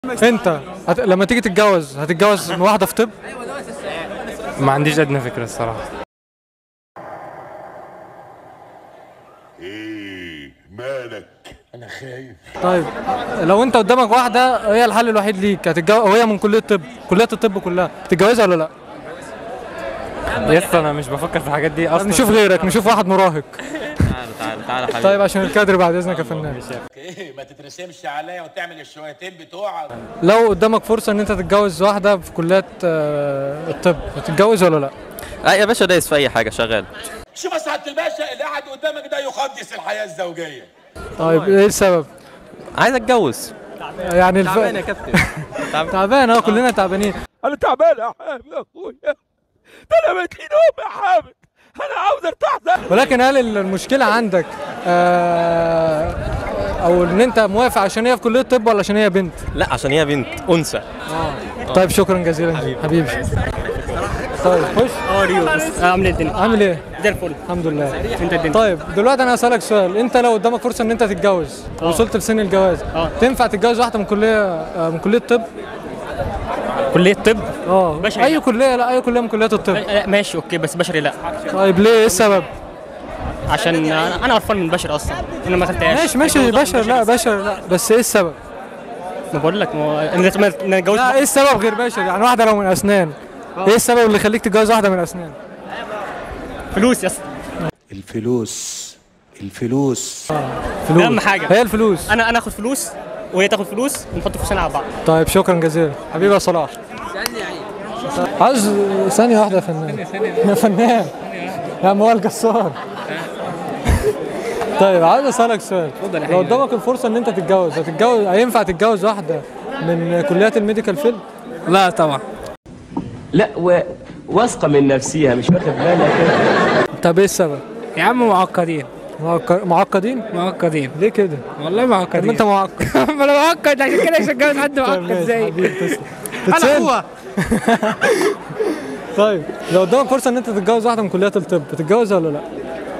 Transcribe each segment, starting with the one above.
انت هت... لما تيجي تتجوز هتتجوز من واحده في طب ما عنديش ادنى فكره الصراحه ايه مالك انا خايف طيب لو انت قدامك واحده هي الحل الوحيد ليك هتتجوز وهي من كليه الطب كليه الطب كلها تتجوزها ولا لا يا اسطى انا مش بفكر في الحاجات دي اصلا نشوف غيرك نشوف واحد مراهق تعالى تعالى تعالى حبيبي طيب عشان الكادر بعد اذنك يا فنان ايه ما تترسمش عليا وتعمل الشويتين بتوعك لو قدامك فرصه ان انت تتجوز واحده في كليه آه، الطب هتتجوز ولا لا لا يا باشا دايس في اي حاجه شغال شوف يا سعاده الباشا اللي قاعد قدامك ده يقدس الحياه الزوجيه طيب ايه السبب عايز اتجوز يعني الف... تعبان يا كابتن تعبان اه كلنا تعبانين انا تعبان يا حامد يا اخويا ده انا مدين امي يا حامد انا عاوز ارتاح ده ولكن هل المشكله عندك آه او ان انت موافق عشان هي في كليه الطب ولا عشان هي بنت لا عشان هي بنت انثى طيب شكرا جزيلا حبيبي طيب خش اه ريو بس عامل ايه الدنيا؟ عامل ايه زي الفل الحمد لله انت الدنيا طيب دلوقتي انا هسالك سؤال انت لو قدامك فرصه ان انت تتجوز وصلت لسن الجواز اه. تنفع تتجوز واحده من كليه آه، من كليه الطب كليه طب اه بشري اي لا. كليه لا اي كليه من كليات الطب لا ماشي اوكي بس بشري لا طيب ليه ايه السبب عشان انا أنا قرفان من البشر اصلا انا ما اكلتهاش ماشي ماشي بشر لا بشر لا بس ايه السبب ما بقول لك ما هو انا لازم- انا اتجوزت لا ايه السبب غير بشر يعني واحده لو من اسنان ايه السبب اللي يخليك تتجوز واحده من اسنان فلوس يا اسطى الفلوس الفلوس فلوس أهم حاجة. هي الفلوس انا انا اخد فلوس وهي تاخد فلوس ونحط فلوسنا على بعض طيب شكرا جزيلا حبيبي يا صلاح عايز ثانية واحدة يا فنان يا فنان يا موال جسار طيب عايز اسألك سؤال لو قدامك الفرصة ان انت تتجوز هتتجوز هينفع تتجوز واحدة من كليات الميديكال فيلد؟ لا طبعا لا و... واثقه من نفسها مش واخد بالها كده طب ايه السبب؟ يا عم معقدين معق- معقدين؟ معقدين ليه كده؟ والله طب معقدين ما انت معقد ما انا معقد عشان كده مش هتجوز حد طيب معقد ماشي، زي حبيبي تسلم انا تتسأل؟ اخوها طيب لو قدامك فرصة ان انت تتجوز واحدة من كليات الطب تتجوزها ولا لا؟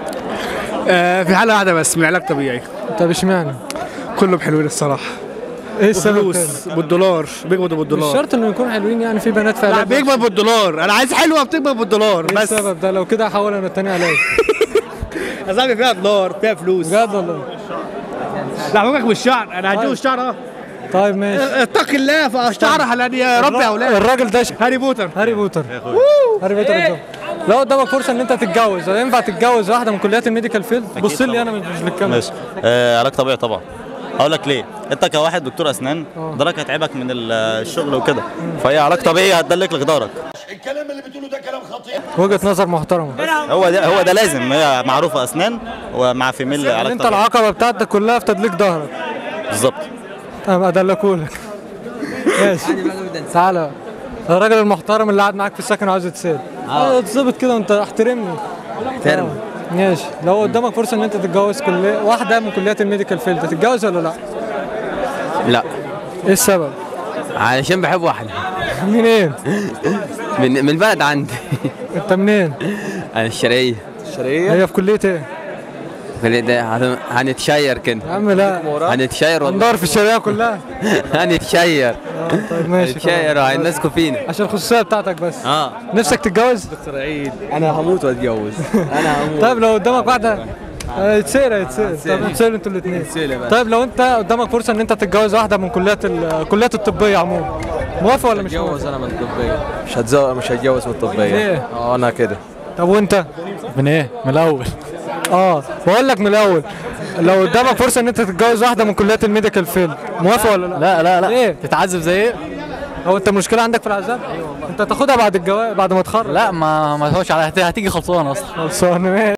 آه في حاله واحده بس من علاج طبيعي طب اشمعنى؟ كلهم حلوين الصراحه ايه السبب؟ فلوس تاني؟ بالدولار بيقبضوا مش بالدولار شرط انه يكون حلوين يعني في بنات لا فعلا بيقبض بالدولار انا عايز حلوه بتقبض بالدولار ايه بس السبب ده لو كده هحاول انا التاني عليا يا صاحبي فيها دولار فيها فلوس بجد والله لا فوقك من الشعر انا هديه الشعر اه طيب ماشي اتق الله فاشتعرها لان يا رب يا اولاد الراجل ده ش- هاري بوتر هاري بوتر هاري بوتر بالظبط. لو قدامك فرصه ان انت تتجوز ينفع تتجوز واحده من كليات الميديكال فيلد بص لي انا مش مش للكاميرا ماشي آه علاج طبيعي طبعا هقول لك ليه انت كواحد دكتور اسنان ضرك هيتعبك من ال- الشغل وكده فهي علاج طبيعي هتدلك لك ضهرك الكلام اللي بتقوله ده كلام خطير وجهه نظر محترمه هو ده هو ده لازم هي معروفه اسنان ومع فيميل ان علاج انت طبيعي العقبه بتاعتك كلها في تدليك ظهرك بالظبط انا ادلكهولك ماشي تعالى الراجل المحترم اللي قاعد معاك في السكن وعاوز يتسال اه تظبط كده وانت احترمني احترم ماشي لو قدامك فرصه ان انت تتجوز كليه واحده من كليات الميديكال فيلد تتجوز ولا لا؟ لا ايه السبب؟ علشان بحب واحده منين؟ من من البلد عندي انت منين؟ انا الشرقيه هي في كليه ايه؟ في ده هن- هنتشير كده يا عم لا هنتشير والله هندور في الشرقيه كلها هنتشير اه طيب ماشي هنتشير خلاص. وهيمسكوا فينا عشان الخصوصيه بتاعتك بس اه نفسك تتجوز؟ انا هموت واتجوز انا هموت طيب لو قدامك واحده آه، يتسال يتسال طب يتسال انتوا الاثنين طيب لو انت قدامك فرصه ان انت تتجوز واحده من كليات ال- الكليات الطبيه عموما موافق ولا مش موافق؟ انا من الطبيه مش هتزوج مش هتجوز من الطبيه ليه؟ اه انا كده طب وانت؟ من ايه؟ من الاول اه بقول لك من الاول لو قدامك فرصه ان انت تتجوز واحده من كليات الميديكال فيلد موافق ولا لا؟ لا لا لا ليه؟ تتعذب زي ايه؟ هو انت المشكله عندك في العذاب؟ انت تاخدها بعد الجواز بعد ما تخرج لا ما ما هوش على هتيجي خلصانه اصلا خلصان ماشي